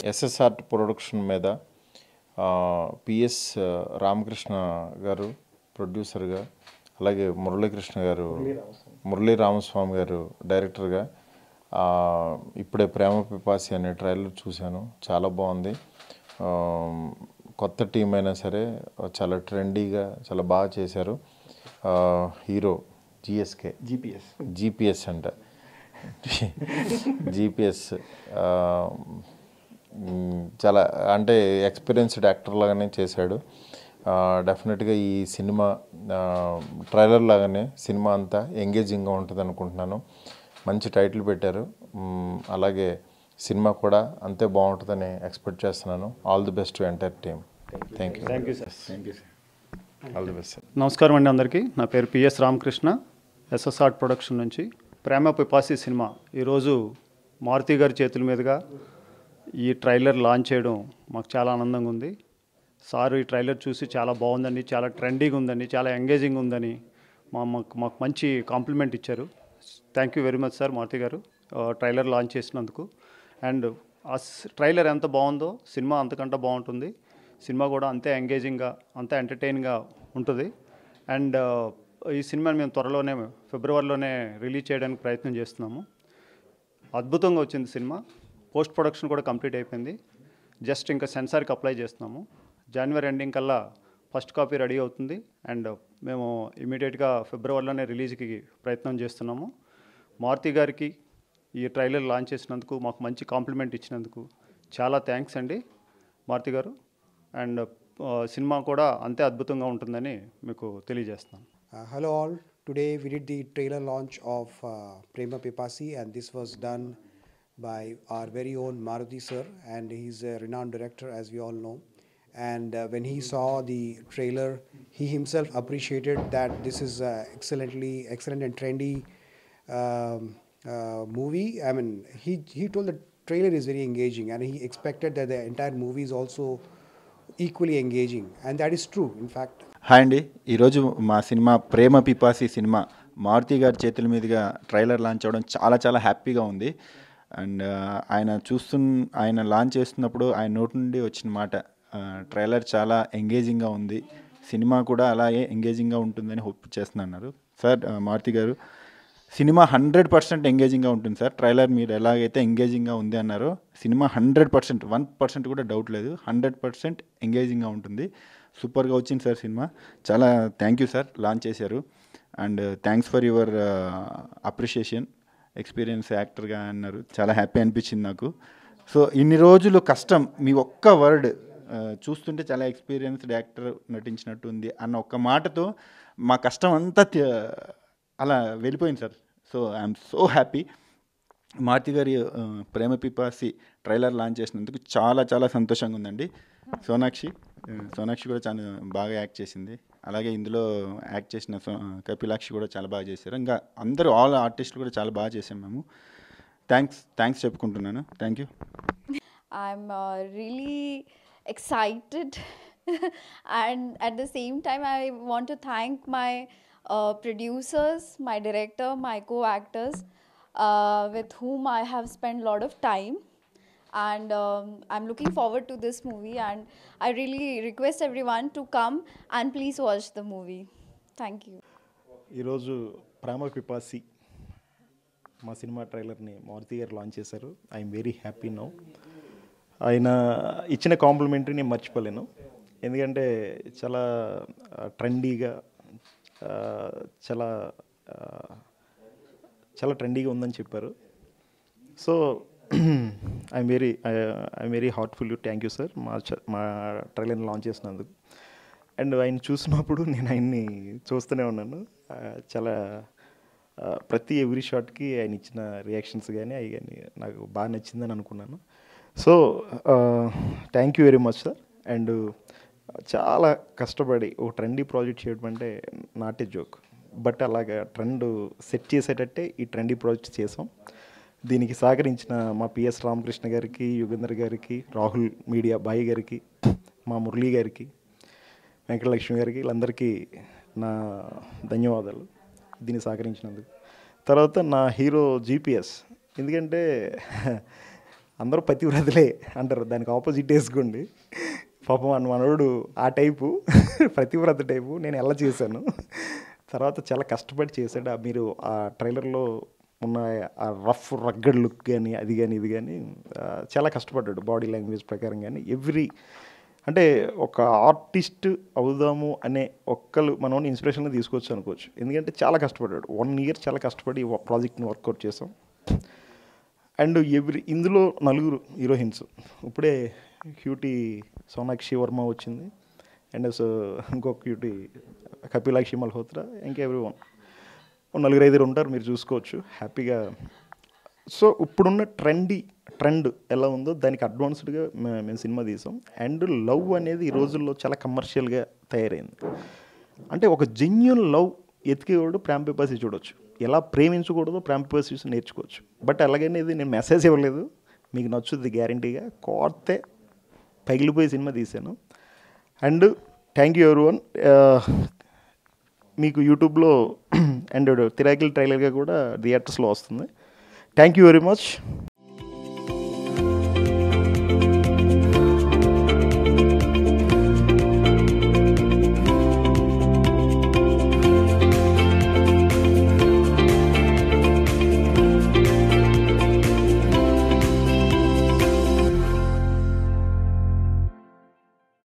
SSR production మీద PS Ramakrishna garu ప్రొడ్యూసర్గా అలాగే మురళీకృష్ణ గారు మురళీ రామస్వామి గారు డైరెక్టర్గా ఆ, ఇప్పుడే ప్రేమ పిపాసి అనే ట్రైలర్ చూశాను చాలా బాగుంది ఆ, కొత్త టీం అయినా సరే చాలా ట్రెండీగా చాలా బాగా చేశారు ఆ, హీరో జిఎస్కే జీపీఎస్ జీపీఎస్ అంట జీపీఎస్ చాలా అంటే ఎక్స్పీరియన్స్డ్ యాక్టర్ లాగానే చేశాడు డెఫినెట్గా ఈ సినిమా ట్రైలర్ లాగానే సినిమా అంతా ఎంగేజింగ్గా ఉంటుంది అనుకుంటున్నాను మంచి టైటిల్ పెట్టారు మ్, అలాగే సినిమా కూడా అంతే బాగుంటుందని ఎక్స్పెక్ట్ చేస్తున్నాను all the best to entire team thank you thank you sir thank you all the best నమస్కారం అండి అందరికీ నా పేరు పిఎస్ రామకృష్ణ ఎస్ఎస్ఆర్ ప్రొడక్షన్ నుంచి ప్రేమ పిపాసి సినిమా ఈరోజు మారుతి గారి చేతుల మీదుగా ఈ ట్రైలర్ లాంచ్ చేయడం మాకు చాలా ఆనందంగా ఉంది సార్ ఈ ట్రైలర్ చూసి చాలా బాగుందండి చాలా ట్రెండీగా ఉందండి చాలా ఎంగేజింగ్ ఉందని మా మాకు మాకు మంచి కాంప్లిమెంట్ ఇచ్చారు thank you very much sir Maruthi garu ఆ, ట్రైలర్ లాంచ్ చేసినందుకు అండ్ ఆ స్- ట్రైలర్ ఎంత బాగుందో సినిమా అంతకంటే బాగుంటుంది సినిమా కూడా అంతే ఎంగేజింగ్గా అంతే ఎంటర్టైన్గా ఉంటుంది అండ్ ఆ, ఈ సినిమాని మేము త్వరలోనే ఫిబ్రవరిలోనే రిలీజ్ చేయడానికి ప్రయత్నం చేస్తున్నాము అద్భుతంగా వచ్చింది సినిమా పోస్ట్ ప్రొడక్షన్ కూడా కంప్లీట్ అయిపోయింది జస్ట్ ఇంకా సెన్సార్కి అప్లై చేస్తున్నాము జనవరి ఎండింగ్ కల్లా ఫస్ట్ కాపీ రెడీ అవుతుంది అండ్ మేము ఇమీడియట్గా ఫిబ్రవరిలోనే రిలీజ్కి ప్రయత్నం చేస్తున్నాము మారుతి గారికి ఈ ట్రైలర్ లాంచ్ చేసినందుకు మాకు మంచి కాంప్లిమెంట్ ఇచ్చినందుకు చాలా థ్యాంక్స్ అండి మారుతి గారు అండ్ ఆ, సినిమా కూడా అంతే అద్భుతంగా ఉంటుందని మీకు తెలియజేస్తున్నాను Uh, hello all. Today we did the trailer launch of uh, Prema Pipasi, and this was done by our very own Maruti sir, and he's a renowned director, as we all know. And uh, when he saw the trailer, he himself appreciated that this is uh, excellently, excellent and trendy um, uh, movie. I mean, he he told the trailer is very engaging, and he expected that the entire movie is also equally engaging, and that is true. In fact, hi అండి ఈరోజు మా cinema Prema Pipasi cinema Maruthi గారి చేతుల మీదుగా trailer launch అవ్వడం చాలా చాలా హ్యాపీగా ఉంది అండ్ ఆయన చూస్తు ఆయన లాంచ్ చేస్తున్నప్పుడు ఆయన నోటి నుండి వచ్చిన మాట ట్రైలర్ చాలా ఎంగేజింగ్గా ఉంది సినిమా కూడా అలాగే ఎంగేజింగ్గా ఉంటుందని హోప్ చేస్తున్నారు సార్ మారుతి గారు సినిమా హండ్రెడ్ పర్సెంట్ ఎంగేజింగ్గా ఉంటుంది సార్ ట్రైలర్ మీరు ఎలాగైతే ఎంగేజింగ్గా ఉంది అన్నారో cinema hundred percent one percent కూడా డౌట్ లేదు హండ్రెడ్ పర్సెంట్ ఎంగేజింగ్గా ఉంటుంది సూపర్గా వచ్చింది సార్ సినిమా చాలా థ్యాంక్ యూ సార్ లాంచ్ చేశారు and thanks for your appreciation experience యాక్టర్గా అన్నారు చాలా హ్యాపీ అనిపించింది నాకు సో ఇన్ని రోజులు కష్టం మీ ఒక్క వర్డ్ చూస్తుంటే చాలా ఎక్స్పీరియన్స్డ్ యాక్టర్ నటించినట్టు ఉంది అన్న ఒక్క మాటతో మా కష్టం అంతా తి- అలా వెళ్ళిపోయింది sir so I'm so happy Maruthi గారి ఆ, ప్రేమ పిపాసి ట్రైలర్ లాంచ్ చేసినందుకు చాలా చాలా సంతోషంగా ఉందండి సోనాక్షి ఆ, సోనాక్షి కూడా చాలా బాగా యాక్ట్ చేసింది అలాగే ఇందులో యాక్ట్ చేసిన సో కపిలాక్షి కూడా చాలా బాగా చేశారు ఇంకా అందరూ ఆల్ ఆర్టిస్టులు కూడా చాలా బాగా చేసాం మేము థ్యాంక్స్ థ్యాంక్స్ చెప్పుకుంటున్నాను thank you I'm uh, really excited, and at the same time, I want to thank my uh, producers, my director, my co-actors, uh, with whom I have spent a lot of time. And um, I'm looking forward to this movie, and I really request everyone to come and please watch the movie. Thank you. ఈరోజు ప్రేమ పిపాసి మా cinema ట్రైలర్ని Maruti గారు launch చేశారు I'm very happy now ఆయన ఇచ్చిన complementary నేను మర్చిపోలేను ఎందుకంటే చాలా ట్రెండీగా చాలా ఆ, చాలా ట్రెండీగా ఉందని చెప్పారు so I'm very I'm very heartful thank you sir మా చ- మా ట్రైలర్ని లాంచ్ చేసినందుకు అండ్ ఆయన చూసినప్పుడు నేను ఆయన్ని చూస్తూనే ఉన్నాను ఆ, చాలా ఆ, ప్రతి ఎవ్రీ షాట్కి ఆయన ఇచ్చిన రియాక్షన్స్ కానీ అవి కానీ నాకు బాగా నచ్చిందని అనుకున్నాను so thank you very much sir and చాలా కష్టపడి ఓ ట్రెండీ ప్రాజెక్ట్ చేయడం అంటే నాట్ ఏ జోక్ బట్ అలాగా ట్రెండ్ సెట్ చేసేటట్టే ఈ ట్రెండీ ప్రాజెక్ట్ చేసాం దీనికి సహకరించిన మా పిఎస్ రామకృష్ణ గారికి యుగేందర్ గారికి రాహుల్ మీడియా బాయి గారికి మా మురళీ గారికి వెంకటలక్ష్మి గారికి వీళ్ళందరికీ నా ధన్యవాదాలు దీన్ని సహకరించినందుకు తర్వాత నా హీరో జీపీఎస్ ఎందుకంటే అందరూ పతివ్రతలే అంటారు దానికి ఆపోజిట్ వేసుకోండి పాపం మన మనోడు ఆ టైపు ప్రతివ్రత టైపు నేను ఎలా చేశాను తర్వాత చాలా కష్టపడి చేశాడు ఆ మీరు ఆ ట్రైలర్లో ఉన్న ఆ రఫ్ రగ్గడ్ లుక్ కానీ అది కానీ ఇది కానీ ఆ, చాలా కష్టపడ్డాడు బాడీ లాంగ్వేజ్ ప్రకారం కానీ ఎవ్రీ అంటే ఒక ఆర్టిస్ట్ అవుదాము అనే ఒక్కరు మనం ఇన్స్పిరేషన్గా తీసుకోవచ్చు అనుకోవచ్చు ఎందుకంటే చాలా కష్టపడ్డాడు వన్ ఇయర్ చాలా కష్టపడి ఈ ప్రాజెక్ట్ని వర్కౌట్ చేసాం అండ్ ఎవ్రీ ఇందులో నలుగురు హీరోయిన్స్ ఇప్పుడే క్యూటీ సోనాక్షి వర్మ వచ్చింది అండ్ సో ఇంకొక క్యూటీ కపిలాక్షి మల్హోత్రా ఇంకా ఎవ్రీ వన్ నలుగురు ఐదుగురు ఉంటారు మీరు చూసుకోవచ్చు హ్యాపీగా సో ఇప్పుడున్న ట్రెండీ ట్రెండ్ ఎలా ఉందో దానికి అడ్వాన్స్డ్గా మేము సినిమా తీసాం అండ్ లవ్ అనేది ఈ రోజుల్లో చాలా కమర్షియల్గా తయారైంది అంటే ఒక జెన్యున్ లవ్ ఎతికేవాడు ప్రేమ పిపాసి చూడొచ్చు ఎలా ప్రేమించకూడదో ప్రేమ పిపాసి చూసి నేర్చుకోవచ్చు బట్ అలాగనేది నేను మెసేజ్ ఇవ్వలేదు మీకు నచ్చుద్ది గ్యారంటీగా కోర్తే పగిలిపోయి సినిమా తీశాను and thank you everyone మీకు యూట్యూబ్లో అండ్ తిరాకిల్ ట్రైలర్గా కూడా థియేటర్స్లో వస్తుంది థ్యాంక్ యూ వెరీ మచ్